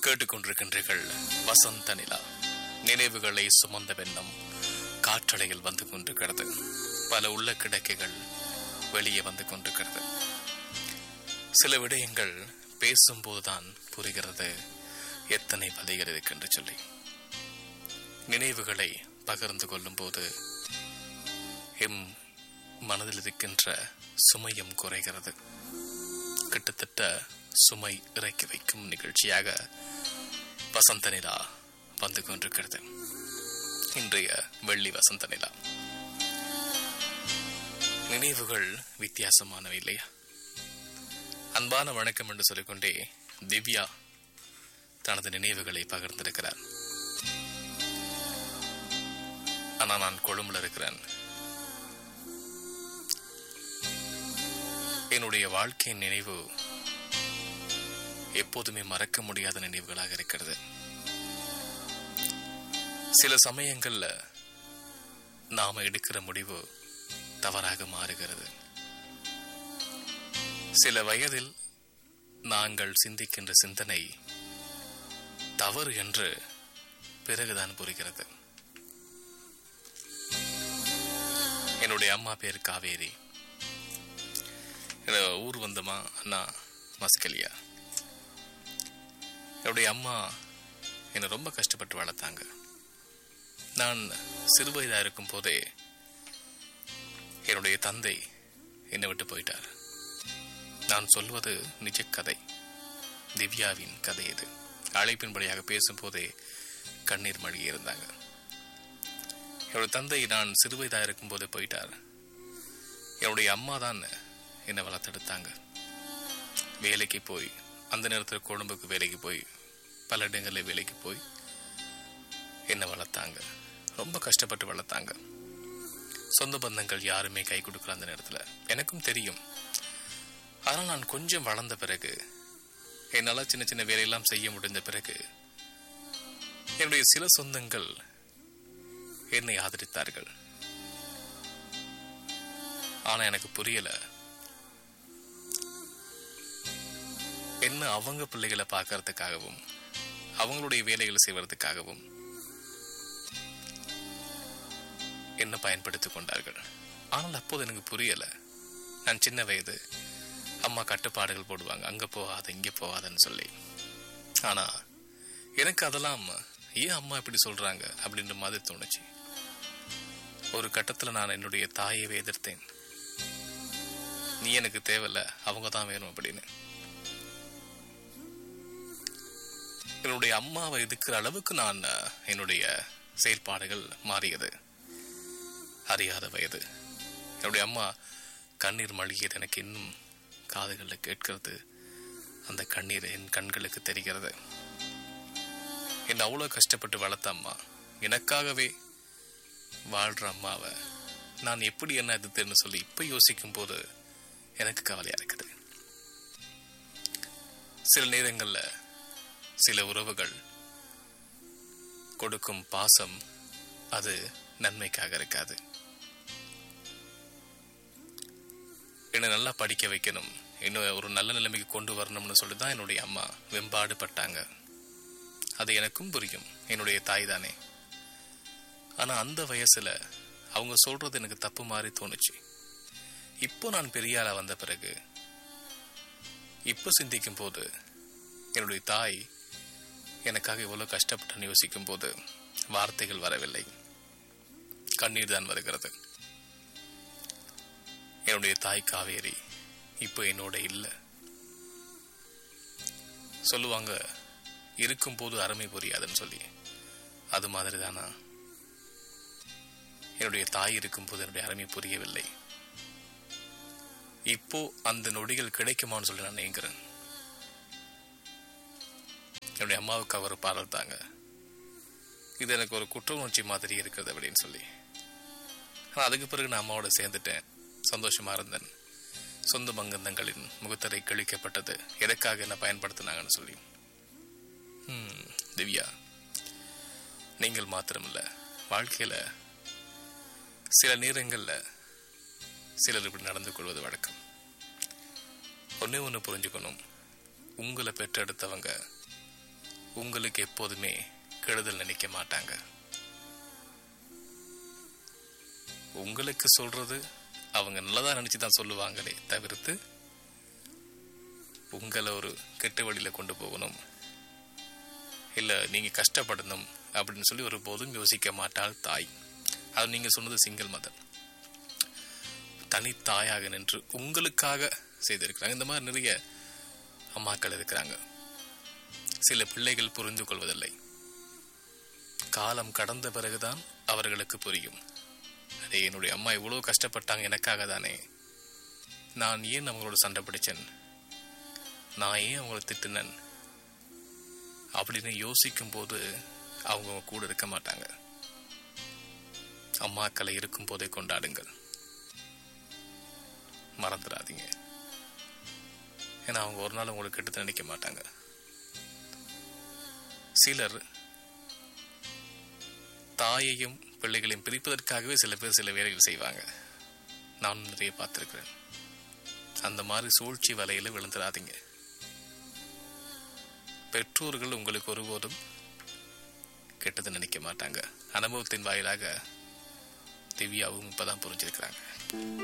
கேட்டுக்கொண்டிருக்கின்றீர்கள் வசந்த நிலா நினைவுகளை சுமந்த வெண்ணம் காற்றலையில் வந்து கொண்டிருக்கிறது பல உள்ள கிடக்கைகள் வெளியே வந்து கொண்டிருக்கிறது சில விடயங்கள் பேசும்போதுதான் புரிகிறது எத்தனை வலிகள் இருக்கின்ற சொல்லி நினைவுகளை பகிர்ந்து கொள்ளும்போது எம் மனதில் இருக்கின்ற சுமையும் குறைகிறது கிட்டத்தட்ட சுமை இறக்கி வைக்கும் நிகழ்ச்சியாக வசந்த நிலா வந்து கொண்டிருக்கிறது இன்றைய வெள்ளி வசந்த நிலா நினைவுகள் வித்தியாசமானவை இல்லையா அன்பான வணக்கம் என்று சொல்லிக்கொண்டே திவ்யா தனது நினைவுகளை பகிர்ந்திருக்கிறார் ஆனா நான் கொழும்புல இருக்கிறேன் என்னுடைய வாழ்க்கையின் நினைவு எப்போதுமே மறக்க முடியாத நினைவுகளாக இருக்கிறது சில சமயங்கள்ல நாம எடுக்கிற முடிவு தவறாக மாறுகிறது சில வயதில் நாங்கள் சிந்திக்கின்ற சிந்தனை தவறு என்று பிறகுதான் புரிகிறது என்னுடைய அம்மா பேர் காவேரி என்னோட ஊர் வந்தமா அண்ணா மஸ்கலியா என்னுடைய அம்மா என்னை ரொம்ப கஷ்டப்பட்டு வளர்த்தாங்க நான் சிறு வயதாக இருக்கும் போதே என்னுடைய தந்தை என்னை விட்டு போயிட்டார் நான் சொல்வது நிஜ கதை திவ்யாவின் கதை இது அழைப்பின்படியாக பேசும்போதே கண்ணீர் மழி இருந்தாங்க என்னுடைய தந்தை நான் சிறு வயதாக இருக்கும் போதே போயிட்டார் என்னுடைய அம்மா தான் என்னை வளர்த்தெடுத்தாங்க வேலைக்கு போய் அந்த நேரத்தில் கொழும்புக்கு வேலைக்கு போய் பல இடங்களில் வேலைக்கு போய் என்னை வளர்த்தாங்க ரொம்ப கஷ்டப்பட்டு வளர்த்தாங்க சொந்த பந்தங்கள் யாருமே கை கொடுக்கல அந்த நேரத்தில் எனக்கும் தெரியும் ஆனால் நான் கொஞ்சம் வளர்ந்த பிறகு என்னால் சின்ன சின்ன வேலையெல்லாம் செய்ய முடிந்த பிறகு என்னுடைய சில சொந்தங்கள் என்னை ஆதரித்தார்கள் ஆனா எனக்கு புரியல என்ன அவங்க பிள்ளைகளை பார்க்கறதுக்காகவும் அவங்களுடைய வேலைகளை செய்வதற்காகவும் என்ன பயன்படுத்திக் கொண்டார்கள் ஆனால் அப்போது எனக்கு புரியல நான் சின்ன வயது அம்மா கட்டுப்பாடுகள் போடுவாங்க அங்க போகாத இங்க போகாதன்னு சொல்லி ஆனா எனக்கு அதெல்லாம் ஏன் அம்மா இப்படி சொல்றாங்க அப்படின்ற மாதிரி தோணுச்சு ஒரு கட்டத்துல நான் என்னுடைய தாயவே எதிர்த்தேன் நீ எனக்கு தேவையில்ல அவங்க தான் வேணும் அப்படின்னு என்னுடைய அம்மாவை எதிர்க்கிற அளவுக்கு நான் என்னுடைய செயல்பாடுகள் மாறியது அறியாத வயது என்னுடைய அம்மா கண்ணீர் மல்கியது எனக்கு இன்னும் காதுகளில் கேட்கிறது அந்த கண்ணீர் என் கண்களுக்கு தெரிகிறது என்னை அவ்வளோ கஷ்டப்பட்டு வளர்த்த அம்மா எனக்காகவே வாழ்ற அம்மாவை நான் எப்படி என்ன எதிர்த்தேன்னு சொல்லி இப்போ யோசிக்கும் போது எனக்கு கவலையா இருக்குது சில நேரங்களில் சில உறவுகள் கொடுக்கும் பாசம் அது நன்மைக்காக இருக்காது என்னை நல்லா படிக்க வைக்கணும் இன்னும் ஒரு நல்ல நிலைமைக்கு கொண்டு வரணும்னு சொல்லி தான் என்னுடைய அம்மா வெம்பாடு பட்டாங்க அது எனக்கும் புரியும் என்னுடைய தாய் தானே ஆனா அந்த வயசுல அவங்க சொல்றது எனக்கு தப்பு மாதிரி தோணுச்சு இப்போ நான் பெரிய ஆளா வந்த பிறகு இப்போ சிந்திக்கும் போது என்னுடைய தாய் எனக்காக இவ்வளவு கஷ்டப்பட்டு யோசிக்கும் போது வார்த்தைகள் வரவில்லை கண்ணீர் தான் வருகிறது என்னுடைய தாய் காவேரி இப்போ என்னோட இல்லை சொல்லுவாங்க இருக்கும்போது அருமை புரியாதுன்னு சொல்லி அது மாதிரி தானா என்னுடைய தாய் இருக்கும்போது என்னுடைய அருமை புரியவில்லை இப்போ அந்த நொடிகள் கிடைக்குமான்னு சொல்லி நான் நினைக்கிறேன் என்னுடைய அம்மாவுக்கு அவர் பாடல் தாங்க இது எனக்கு ஒரு குற்ற உணர்ச்சி மாதிரி இருக்குது அப்படின்னு சொல்லி ஆனால் அதுக்கு பிறகு நான் அம்மாவோட சேர்ந்துட்டேன் சந்தோஷமா இருந்தேன் சொந்த பங்கந்தங்களின் முகத்தரை கிழிக்கப்பட்டது எதற்காக என்ன பயன்படுத்தினாங்கன்னு சொல்லி ம், திவ்யா நீங்கள் மாத்திரமில்ல வாழ்க்கையில சில நேரங்கள்ல சிலர் இப்படி நடந்து கொள்வது வழக்கம் ஒன்னே ஒன்று புரிஞ்சுக்கணும் உங்களை பெற்றெடுத்தவங்க உங்களுக்கு எப்போதுமே கெடுதல் நினைக்க மாட்டாங்க உங்களுக்கு சொல்றது அவங்க நல்லதா நினைச்சு தான் சொல்லுவாங்களே தவிர்த்து உங்களை ஒரு கெட்ட வழியில கொண்டு போகணும் இல்ல நீங்க கஷ்டப்படணும் அப்படின்னு சொல்லி ஒரு போதும் யோசிக்க மாட்டாள் தாய் அது நீங்க சொன்னது சிங்கிள் மதம் தனி தாயாக நின்று உங்களுக்காக செய்திருக்கிறாங்க இந்த மாதிரி நிறைய அம்மாக்கள் இருக்கிறாங்க சில பிள்ளைகள் புரிந்து கொள்வதில்லை காலம் கடந்த பிறகுதான் அவர்களுக்கு புரியும் அடே என்னுடைய அம்மா இவ்வளவு கஷ்டப்பட்டாங்க எனக்காக தானே நான் ஏன் அவங்களோட சண்டை பிடிச்சேன் நான் ஏன் அவங்கள திட்டினேன் அப்படின்னு யோசிக்கும் போது அவங்க உங்க கூட இருக்க மாட்டாங்க அம்மாக்களை இருக்கும் போதே கொண்டாடுங்கள் மறந்துடாதீங்க ஏன்னா அவங்க ஒரு நாள் உங்களுக்கு கெடுத்து நினைக்க மாட்டாங்க சிலர் தாயையும் பிள்ளைகளையும் பிரிப்பதற்காகவே சில பேர் சில வேலைகள் செய்வாங்க நான் நிறைய பார்த்துருக்கிறேன் அந்த மாதிரி சூழ்ச்சி வலையில விழுந்துடாதீங்க பெற்றோர்கள் உங்களுக்கு ஒருபோதும் கெட்டது நினைக்க மாட்டாங்க அனுபவத்தின் வாயிலாக திவ்யாவும் இப்பதான் புரிஞ்சிருக்கிறாங்க